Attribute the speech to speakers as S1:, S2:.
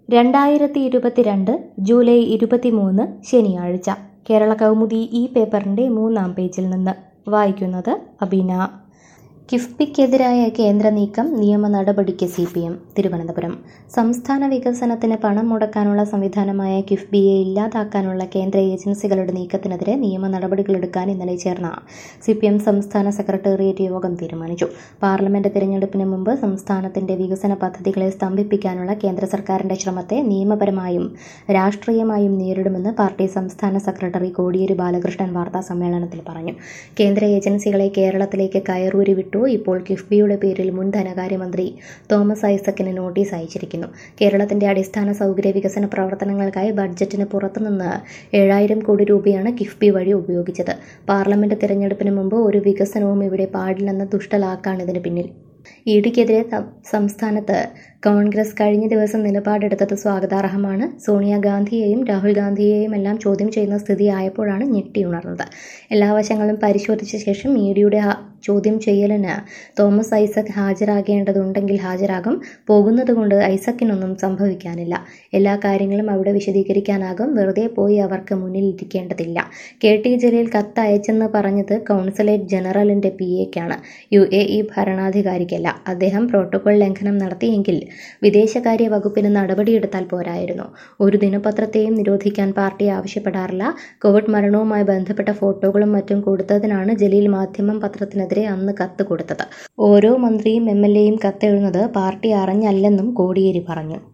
S1: രണ്ടായിരത്തി ഇരുപത്തിരണ്ട് ജൂലൈ ഇരുപത്തിമൂന്ന് ശനിയാഴ്ച കേരള കൗമുദി ഈ പേപ്പറിൻ്റെ മൂന്നാം പേജിൽ നിന്ന് വായിക്കുന്നത് അബീന കിഫ്ബിക്കെതിരായ കേന്ദ്ര നീക്കം നിയമ നടപടിക്ക് സി പി എം തിരുവനന്തപുരം സംസ്ഥാന വികസനത്തിന് പണം മുടക്കാനുള്ള സംവിധാനമായ കിഫ്ബിയെ ഇല്ലാതാക്കാനുള്ള കേന്ദ്ര ഏജൻസികളുടെ നീക്കത്തിനെതിരെ നിയമ നടപടികളെടുക്കാൻ ഇന്നലെ ചേർന്ന സി പി എം സംസ്ഥാന സെക്രട്ടേറിയറ്റ് യോഗം തീരുമാനിച്ചു പാർലമെന്റ് തിരഞ്ഞെടുപ്പിന് മുമ്പ് സംസ്ഥാനത്തിന്റെ വികസന പദ്ധതികളെ സ്തംഭിപ്പിക്കാനുള്ള കേന്ദ്ര സർക്കാരിന്റെ ശ്രമത്തെ നിയമപരമായും രാഷ്ട്രീയമായും നേരിടുമെന്ന് പാർട്ടി സംസ്ഥാന സെക്രട്ടറി കോടിയേരി ബാലകൃഷ്ണൻ വാർത്താ സമ്മേളനത്തിൽ പറഞ്ഞു കേന്ദ്ര ഏജൻസികളെ കേരളത്തിലേക്ക് കയറൂരി വിട്ടു ഇപ്പോൾ കിഫ്ബിയുടെ പേരിൽ മുൻ ധനകാര്യമന്ത്രി തോമസ് ഐസക്കിന് നോട്ടീസ് അയച്ചിരിക്കുന്നു കേരളത്തിന്റെ അടിസ്ഥാന സൗകര്യ വികസന പ്രവർത്തനങ്ങൾക്കായി ബഡ്ജറ്റിന് പുറത്തുനിന്ന് ഏഴായിരം കോടി രൂപയാണ് കിഫ്ബി വഴി ഉപയോഗിച്ചത് പാർലമെന്റ് തിരഞ്ഞെടുപ്പിന് മുമ്പ് ഒരു വികസനവും ഇവിടെ പാടില്ലെന്ന ദുഷ്ടലാക്കാണ് ഇതിന് പിന്നിൽ ഇഡിക്കെതിരെ സംസ്ഥാനത്ത് കോൺഗ്രസ് കഴിഞ്ഞ ദിവസം നിലപാടെടുത്തത് സ്വാഗതാർഹമാണ് സോണിയാഗാന്ധിയെയും രാഹുൽ ഗാന്ധിയെയും എല്ലാം ചോദ്യം ചെയ്യുന്ന സ്ഥിതിയായപ്പോഴാണ് ഞെട്ടിയുണർന്നത് എല്ലാ വശങ്ങളും പരിശോധിച്ച ശേഷം ഇഡിയുടെ ചോദ്യം ചെയ്യലിന് തോമസ് ഐസക് ഹാജരാകേണ്ടതുണ്ടെങ്കിൽ ഹാജരാകും പോകുന്നത് കൊണ്ട് ഐസക്കിനൊന്നും സംഭവിക്കാനില്ല എല്ലാ കാര്യങ്ങളും അവിടെ വിശദീകരിക്കാനാകും വെറുതെ പോയി അവർക്ക് മുന്നിൽ ഇരിക്കേണ്ടതില്ല കെ ടി ജലീൽ കത്ത് അയച്ചെന്ന് പറഞ്ഞത് കൗൺസിലേറ്റ് ജനറലിന്റെ പി എക്കാണ് യു എ ഇ ഭരണാധികാരിക്കല്ല അദ്ദേഹം പ്രോട്ടോകോൾ ലംഘനം നടത്തിയെങ്കിൽ വിദേശകാര്യ വകുപ്പിന് നടപടിയെടുത്താൽ പോരായിരുന്നു ഒരു ദിനപത്രത്തെയും നിരോധിക്കാൻ പാർട്ടി ആവശ്യപ്പെടാറില്ല കോവിഡ് മരണവുമായി ബന്ധപ്പെട്ട ഫോട്ടോകളും മറ്റും കൊടുത്തതിനാണ് ജലീൽ മാധ്യമം പത്രത്തിനെതിരെ അന്ന് കത്ത് കൊടുത്തത് ഓരോ മന്ത്രിയും എം എൽ എയും കത്തെഴുതുന്നത് പാർട്ടി അറിഞ്ഞല്ലെന്നും കോടിയേരി പറഞ്ഞു